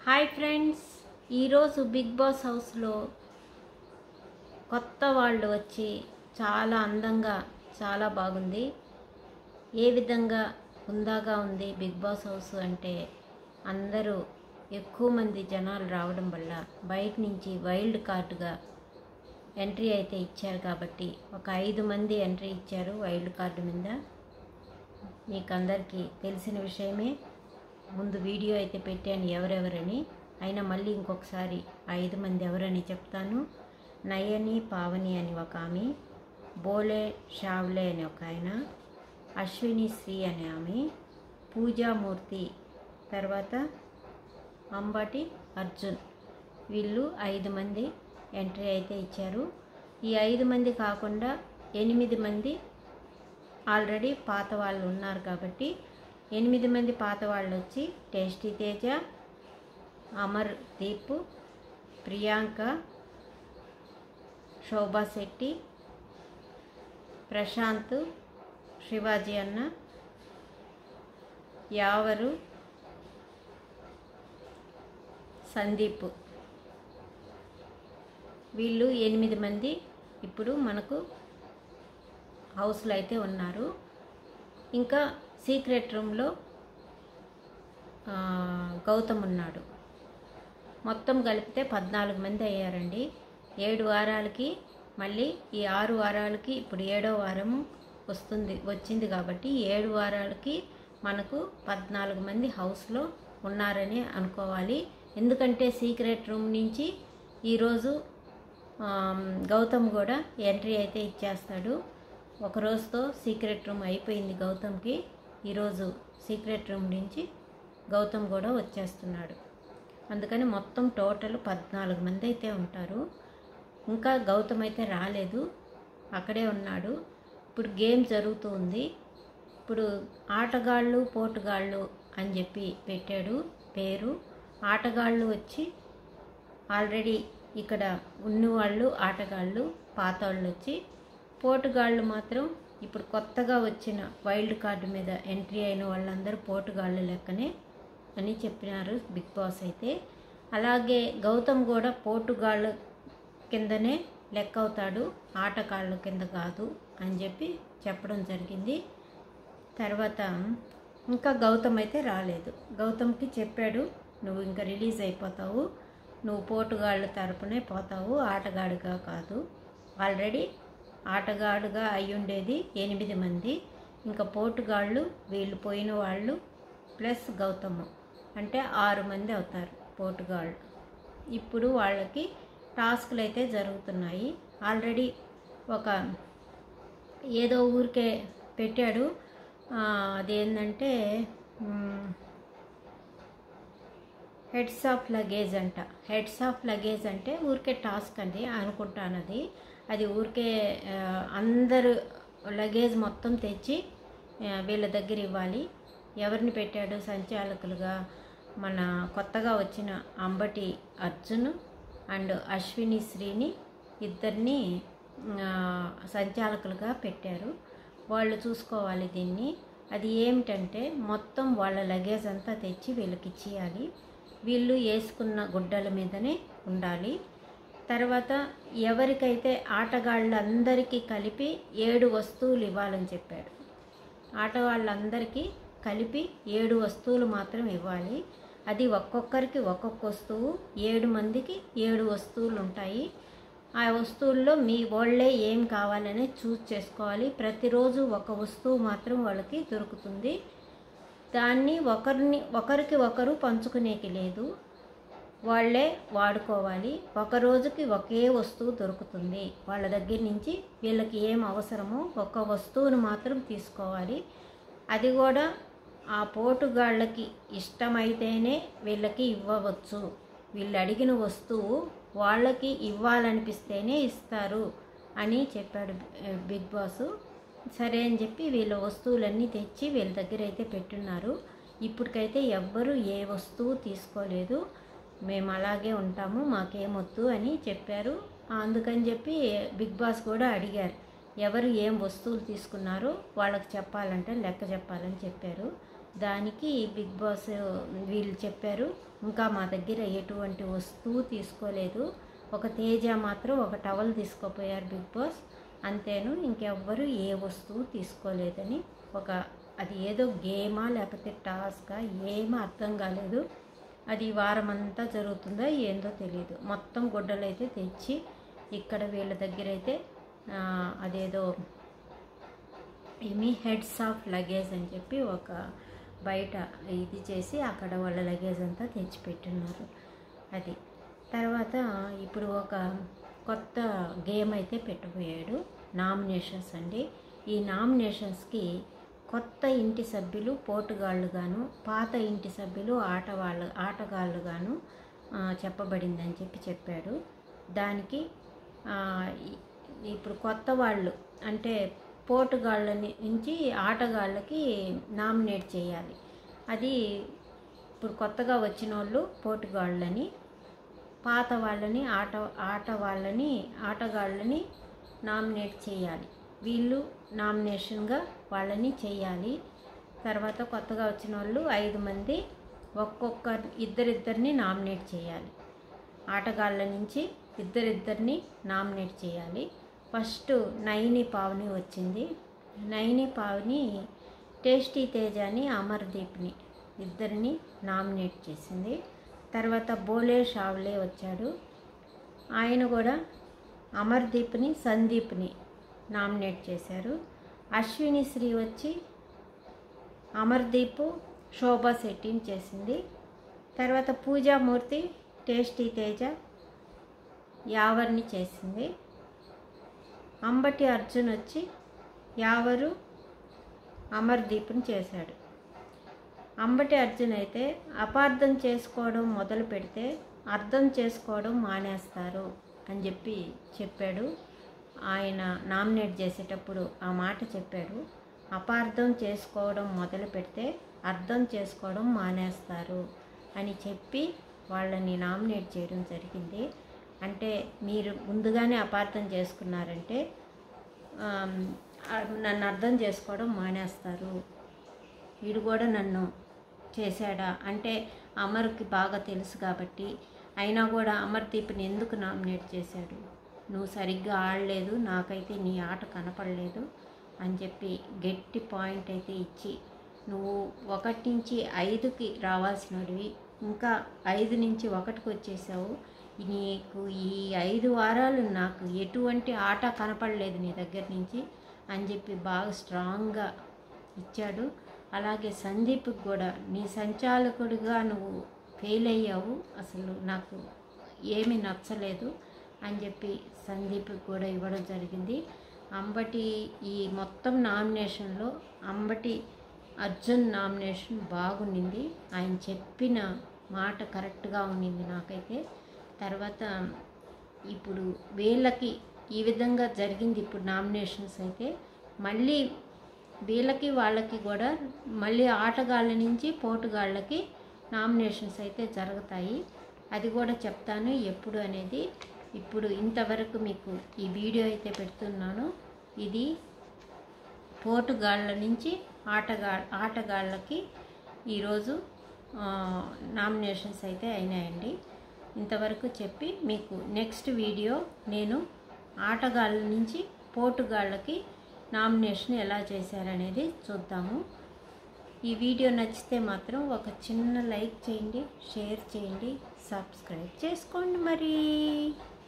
hi friends ఈరోజు Bigg Boss హౌస్లో కొత్త వాళ్ళు వచ్చి చాలా అందంగా చాలా బాగుంది ఏ విధంగా హుందాగా ఉంది బిగ్ బాస్ హౌస్ అంటే అందరూ ఎక్కువ మంది జనాలు రావడం వల్ల బయట నుంచి వైల్డ్ కార్డుగా ఎంట్రీ అయితే ఇచ్చారు కాబట్టి ఒక ఐదు మంది ఎంట్రీ ఇచ్చారు వైల్డ్ కార్డు మీద మీకు అందరికీ తెలిసిన విషయమే ముందు వీడియో అయితే పెట్టాను ఎవరెవరని అయినా మళ్ళీ ఇంకొకసారి ఆ ఐదు మంది ఎవరని చెప్తాను నయని పావని అని ఒక ఆమె బోలే షావ్లే అని ఒక ఆయన అశ్విని శ్రీ అనే ఆమె పూజామూర్తి తర్వాత అంబటి అర్జున్ వీళ్ళు ఐదు మంది ఎంట్రీ అయితే ఇచ్చారు ఈ ఐదు మంది కాకుండా ఎనిమిది మంది ఆల్రెడీ పాత వాళ్ళు ఉన్నారు కాబట్టి ఎనిమిది మంది పాత వాళ్ళు వచ్చి టేస్టీ తేజ అమర్ దీప్ ప్రియాంక శోభా శెట్టి ప్రశాంత్ శివాజీ అన్న యావరు సందీప్ వీళ్ళు ఎనిమిది మంది ఇప్పుడు మనకు హౌస్లో అయితే ఉన్నారు ఇంకా సీక్రెట్ రూమ్లో ఆ, గౌతమ్ ఉన్నాడు మొత్తం కలిపితే పద్నాలుగు మంది అయ్యారండి ఏడు వారాలకి మళ్ళీ ఈ ఆరు వారాలకి ఇప్పుడు ఏడో వారం వస్తుంది వచ్చింది కాబట్టి ఏడు వారాలకి మనకు పద్నాలుగు మంది హౌస్లో ఉన్నారని అనుకోవాలి ఎందుకంటే సీక్రెట్ రూమ్ నుంచి ఈరోజు ఆమ్, గౌతమ్ కూడా ఎంట్రీ అయితే ఇచ్చేస్తాడు ఒక రోజుతో సీక్రెట్ రూమ్ అయిపోయింది గౌతమ్కి ఈరోజు సీక్రెట్ రూమ్ నుంచి గౌతమ్ కూడా వచ్చేస్తున్నాడు అందుకని మొత్తం టోటల్ పద్నాలుగు మంది అయితే ఉంటారు ఇంకా గౌతమ్ అయితే రాలేదు అక్కడే ఉన్నాడు ఇప్పుడు గేమ్ జరుగుతూ ఉంది ఇప్పుడు ఆటగాళ్ళు పోటుగాళ్ళు అని చెప్పి పెట్టాడు పేరు ఆటగాళ్ళు వచ్చి ఆల్రెడీ ఇక్కడ ఉన్నవాళ్ళు ఆటగాళ్ళు పాత వాళ్ళు వచ్చి పోటుగాళ్ళు మాత్రం ఇప్పుడు కొత్తగా వచ్చిన వైల్డ్ కార్డు మీద ఎంట్రీ అయిన వాళ్ళందరూ పోటుగాళ్ళు లెక్కనే అని చెప్పినారు బిగ్ బాస్ అయితే అలాగే గౌతమ్ కూడా పోటుగాళ్ళ కిందనే లెక్క అవుతాడు ఆటగాళ్ళ కింద కాదు అని చెప్పి చెప్పడం జరిగింది తర్వాత ఇంకా గౌతమ్ అయితే రాలేదు గౌతమ్కి చెప్పాడు నువ్వు ఇంకా రిలీజ్ అయిపోతావు నువ్వు పోటుగాళ్ళ తరపునే పోతావు ఆటగాడుగా కాదు ఆల్రెడీ ఆటగాడుగా అయ్యుండేది ఎనిమిది మంది ఇంకా పోటుగాళ్ళు వీళ్ళు పోయిన వాళ్ళు ప్లస్ గౌతమ్ అంటే ఆరు మంది అవుతారు పోటుగాళ్ళు ఇప్పుడు వాళ్ళకి టాస్క్లు అయితే జరుగుతున్నాయి ఆల్రెడీ ఒక ఏదో ఊరికే పెట్టాడు ఆ, అదేంటంటే మ్, హెడ్స్ ఆఫ్ లగేజ్ అంట హెడ్స్ ఆఫ్ లగేజ్ అంటే ఊరికే టాస్క్ అండి అనుకుంటాను అది అది ఊరికే ఆ, అందరు లగేజ్ మొత్తం తెచ్చి ఆ, వీళ్ళ దగ్గర ఇవ్వాలి ఎవరిని పెట్టాడు సంచాలకులుగా మన కొత్తగా వచ్చిన అంబటి అర్జున్ అండ్ అశ్విని శ్రీని ఇద్దరిని ఆ, సంచాలకులుగా పెట్టారు వాళ్ళు చూసుకోవాలి దీన్ని అది ఏమిటంటే మొత్తం వాళ్ళ లగేజ్ అంతా తెచ్చి వీళ్ళకి ఇచ్చేయాలి వీళ్ళు వేసుకున్న గుడ్డల మీదనే ఉండాలి తర్వాత ఎవరికైతే ఆటగాళ్ళందరికీ కలిపి ఏడు వస్తువులు ఇవ్వాలని చెప్పాడు ఆటగాళ్ళందరికీ కలిపి ఏడు వస్తువులు మాత్రం ఇవ్వాలి అది ఒక్కొక్కరికి ఒక్కొక్క వస్తువు ఏడు మందికి ఏడు వస్తువులు ఉంటాయి ఆ వస్తువుల్లో మీ వాళ్ళే ఏం కావాలనే చూస్ చేసుకోవాలి ప్రతిరోజు ఒక వస్తువు మాత్రం వాళ్ళకి దొరుకుతుంది దాన్ని ఒకరిని ఒకరికి ఒకరు పంచుకునేకి లేదు వాళ్ళే వాడుకోవాలి ఒక రోజుకి ఒకే వస్తువు దొరుకుతుంది వాళ్ళ దగ్గర నుంచి వీళ్ళకి ఏం అవసరమో ఒక వస్తువును మాత్రం తీసుకోవాలి అది కూడా ఆ పోటుగాళ్ళకి ఇష్టమైతేనే వీళ్ళకి ఇవ్వవచ్చు వీళ్ళు అడిగిన వస్తువు వాళ్ళకి ఇవ్వాలనిపిస్తేనే ఇస్తారు అని చెప్పాడు బి- బిగ్ బాస్ సరే అని చెప్పి వీళ్ళ వస్తువులన్నీ తెచ్చి వీళ్ళ దగ్గర అయితే పెట్టున్నారు ఇప్పటికైతే ఎవ్వరు ఏ వస్తువు తీసుకోలేదు మేము అలాగే ఉంటాము మాకేమొద్దు అని చెప్పారు అందుకని చెప్పి బిగ్ బాస్ కూడా అడిగారు ఎవరు ఏం వస్తువులు తీసుకున్నారో వాళ్ళకి చెప్పాలంటే లెక్క చెప్పాలని చెప్పారు దానికి బిగ్ బాస్ వీళ్ళు చెప్పారు ఇంకా మా దగ్గర ఎటువంటి వస్తువు తీసుకోలేదు ఒక తేజ మాత్రం ఒక టవల్ తీసుకోపోయారు బిగ్ బాస్ అంతేను ఇంకెవ్వరు ఏ వస్తువు తీసుకోలేదని ఒక అది ఏదో గేమా లేకపోతే టాస్కా ఏమీ అర్థం కాలేదు అది వారం అంతా జరుగుతుందో ఏందో తెలియదు మొత్తం గుడ్డలు అయితే తెచ్చి ఇక్కడ వీళ్ళ దగ్గర అయితే ఆ, అదేదో ఏమి హెడ్స్ ఆఫ్ లగేజ్ అని చెప్పి ఒక బయట ఇది చేసి అక్కడ వాళ్ళ లగేజ్ అంతా తెచ్చిపెట్టున్నారు అది తర్వాత ఇప్పుడు ఒక కొత్త గేమ్ అయితే పెట్టబోయాడు నామినేషన్స్ అండి ఈ నామినేషన్స్కి కొత్త ఇంటి సభ్యులు పోటుగాళ్ళుగాను పాత ఇంటి సభ్యులు ఆటవాళ్ళు ఆటగాళ్ళుగాను ఆ, చెప్పబడిందని చెప్పి చెప్పాడు దానికి ఆ, ఈ- ఇప్పుడు కొత్త వాళ్ళు అంటే పోటుగాళ్ళ నుంచి ఆటగాళ్ళకి నామినేట్ చేయాలి అది ఇప్పుడు కొత్తగా వచ్చిన వాళ్ళు పోటుగాళ్ళని పాత వాళ్ళని ఆట ఆట వాళ్ళని ఆటగాళ్ళని నామినేట్ చేయాలి వీళ్ళు నామినేషన్గా వాళ్ళని చేయాలి తర్వాత కొత్తగా వచ్చిన వాళ్ళు ఐదు మంది ఒక్కొక్క ఇద్దరిద్దరిని నామినేట్ చేయాలి ఆటగాళ్ళ నుంచి ఇద్దరిద్దరిని నామినేట్ చేయాలి ఫస్ట్ నైని పావని వచ్చింది నైని పావని టేస్టీ తేజాని అమర్దీప్ని ఇద్దరిని నామినేట్ చేసింది తర్వాత బోలే షావ్లే వచ్చాడు ఆయన కూడా అమర్దీప్ని సందీప్ని నామినేట్ చేశారు అశ్విని శ్రీ వచ్చి అమర్దీప్ శోభా శెట్టిని చేసింది తర్వాత పూజామూర్తి టేస్టీ తేజ యావర్ని చేసింది అంబటి అర్జున్ వచ్చి యావరు అమర్దీప్ని చేశాడు అంబటి అర్జున్ అయితే అపార్థం చేసుకోవడం మొదలు పెడితే అర్థం చేసుకోవడం మానేస్తారు అని చెప్పి చెప్పాడు ఆయన నామినేట్ చేసేటప్పుడు ఆ మాట చెప్పాడు అపార్థం చేసుకోవడం మొదలు పెడితే అర్థం చేసుకోవడం మానేస్తారు అని చెప్పి వాళ్ళని నామినేట్ చేయడం జరిగింది అంటే మీరు ముందుగానే అపార్థం చేసుకున్నారంటే ఆమ్, ఆ, నన్ను అర్థం చేసుకోవడం మానేస్తారు వీడు కూడా నన్ను చేశాడా అంటే అమర్కి బాగా తెలుసు కాబట్టి అయినా కూడా అమర్దీప్ని ఎందుకు నామినేట్ చేశాడు నువ్వు సరిగ్గా ఆడలేదు నాకైతే నీ ఆట కనపడలేదు అని చెప్పి గట్టి పాయింట్ అయితే ఇచ్చి నువ్వు ఒకటి నుంచి ఐదుకి రావాల్సినవి ఇంకా ఐదు నుంచి ఒకటికి వచ్చేసావు నీకు ఈ ఐదు వారాలు నాకు ఎటువంటి ఆట కనపడలేదు నీ దగ్గర నుంచి అని చెప్పి బాగా స్ట్రాంగ్గా ఇచ్చాడు అలాగే సందీప్కి కూడా నీ సంచాలకుడిగా నువ్వు ఫెయిల్ అయ్యావు అసలు నాకు ఏమీ నచ్చలేదు అని చెప్పి సందీప్కి కూడా ఇవ్వడం జరిగింది అంబటి ఈ మొత్తం నామినేషన్లో అంబటి అర్జున్ నామినేషన్ బాగుండింది ఆయన చెప్పిన మాట కరెక్ట్గా ఉండింది నాకైతే తర్వాత ఇప్పుడు వీళ్ళకి ఈ విధంగా జరిగింది ఇప్పుడు నామినేషన్స్ అయితే మళ్ళీ వీళ్ళకి వాళ్ళకి కూడా మళ్ళీ ఆటగాళ్ళ నుంచి పోటుగాళ్ళకి నామినేషన్స్ అయితే జరుగుతాయి అది కూడా చెప్తాను ఎప్పుడు అనేది ఇప్పుడు ఇంతవరకు మీకు ఈ వీడియో అయితే పెడుతున్నాను ఇది పోటుగాళ్ళ నుంచి ఆటగా ఆటగాళ్ళకి ఈరోజు ఆ, నామినేషన్స్ అయితే అయినాయండి ఇంతవరకు చెప్పి మీకు నెక్స్ట్ వీడియో నేను ఆటగాళ్ళ నుంచి పోటుగాళ్ళకి నామినేషన్ ఎలా చేశారనేది చూద్దాము ఈ వీడియో నచ్చితే మాత్రం ఒక చిన్న లైక్ చేయండి షేర్ చేయండి సబ్స్క్రైబ్ చేసుకోండి మరి